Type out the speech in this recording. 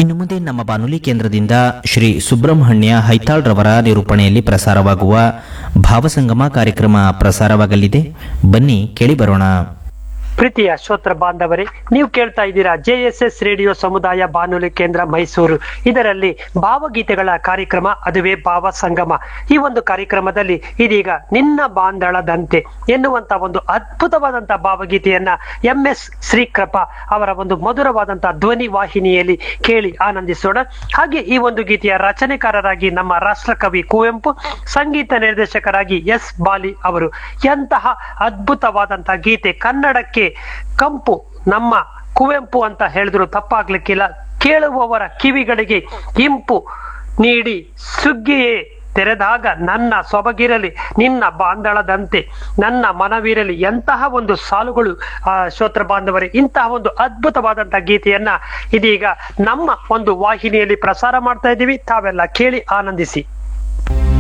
ಇನ್ನು ಮುಂದೆ ನಮ್ಮ ಬಾನುಲಿ ಕೇಂದ್ರದಿಂದ ಶ್ರೀ ಸುಬ್ರಹ್ಮಣ್ಯ ಹೈತಾಳ್ ರವರ ನಿರೂಪಣೆಯಲ್ಲಿ ಪ್ರಸಾರವಾಗುವ ಭಾವಸಂಗಮ ಕಾರ್ಯಕ್ರಮ ಪ್ರಸಾರವಾಗಲಿದೆ ಬನ್ನಿ ಕೇಳಿ ಬರೋಣ ಪ್ರೀತಿಯ ಶ್ರೋತ್ರ ಬಾಂಧವರೇ ನೀವು ಕೇಳ್ತಾ ಇದ್ದೀರಾ ಜೆ ಎಸ್ ಎಸ್ ರೇಡಿಯೋ ಸಮುದಾಯ ಬಾನುಲಿ ಕೇಂದ್ರ ಮೈಸೂರು ಇದರಲ್ಲಿ ಭಾವಗೀತೆಗಳ ಕಾರ್ಯಕ್ರಮ ಅದುವೇ ಭಾವ ಸಂಗಮ ಈ ಒಂದು ಕಾರ್ಯಕ್ರಮದಲ್ಲಿ ಇದೀಗ ನಿನ್ನ ಬಾಂಧಳದಂತೆ ಎನ್ನುವಂತ ಒಂದು ಅದ್ಭುತವಾದಂತಹ ಭಾವಗೀತೆಯನ್ನ ಎಂ ಎಸ್ ಶ್ರೀಕೃಪಾ ಅವರ ಒಂದು ಮಧುರವಾದಂತಹ ಧ್ವನಿ ವಾಹಿನಿಯಲ್ಲಿ ಕೇಳಿ ಆನಂದಿಸೋಣ ಹಾಗೆ ಈ ಒಂದು ಗೀತೆಯ ರಚನೆಕಾರರಾಗಿ ನಮ್ಮ ರಾಷ್ಟ್ರಕವಿ ಕುವೆಂಪು ಸಂಗೀತ ನಿರ್ದೇಶಕರಾಗಿ ಎಸ್ ಬಾಲಿ ಅವರು ಎಂತಹ ಅದ್ಭುತವಾದಂತಹ ಗೀತೆ ಕನ್ನಡಕ್ಕೆ ಕಂಪು ನಮ್ಮ ಕುವೆಂಪು ಅಂತ ಹೇಳಿದ್ರು ತಪ್ಪಾಗ್ಲಿಕ್ಕಿಲ್ಲ ಕೇಳುವವರ ಕಿವಿಗಳಿಗೆ ಇಂಪು ನೀಡಿ ಸುಗ್ಗಿಯೇ ತೆರೆದಾಗ ನನ್ನ ಸೊಬಗಿರಲಿ ನಿನ್ನ ಬಾಂಧಳದಂತೆ ನನ್ನ ಮನವಿರಲಿ ಎಂತಹ ಒಂದು ಸಾಲುಗಳು ಆ ಶ್ರೋತ್ರ ಬಾಂಧವರೇ ಇಂತಹ ಒಂದು ಅದ್ಭುತವಾದಂತಹ ಗೀತೆಯನ್ನ ಇದೀಗ ನಮ್ಮ ಒಂದು ವಾಹಿನಿಯಲ್ಲಿ ಪ್ರಸಾರ ಮಾಡ್ತಾ ಇದ್ದೀವಿ ತಾವೆಲ್ಲ ಕೇಳಿ ಆನಂದಿಸಿ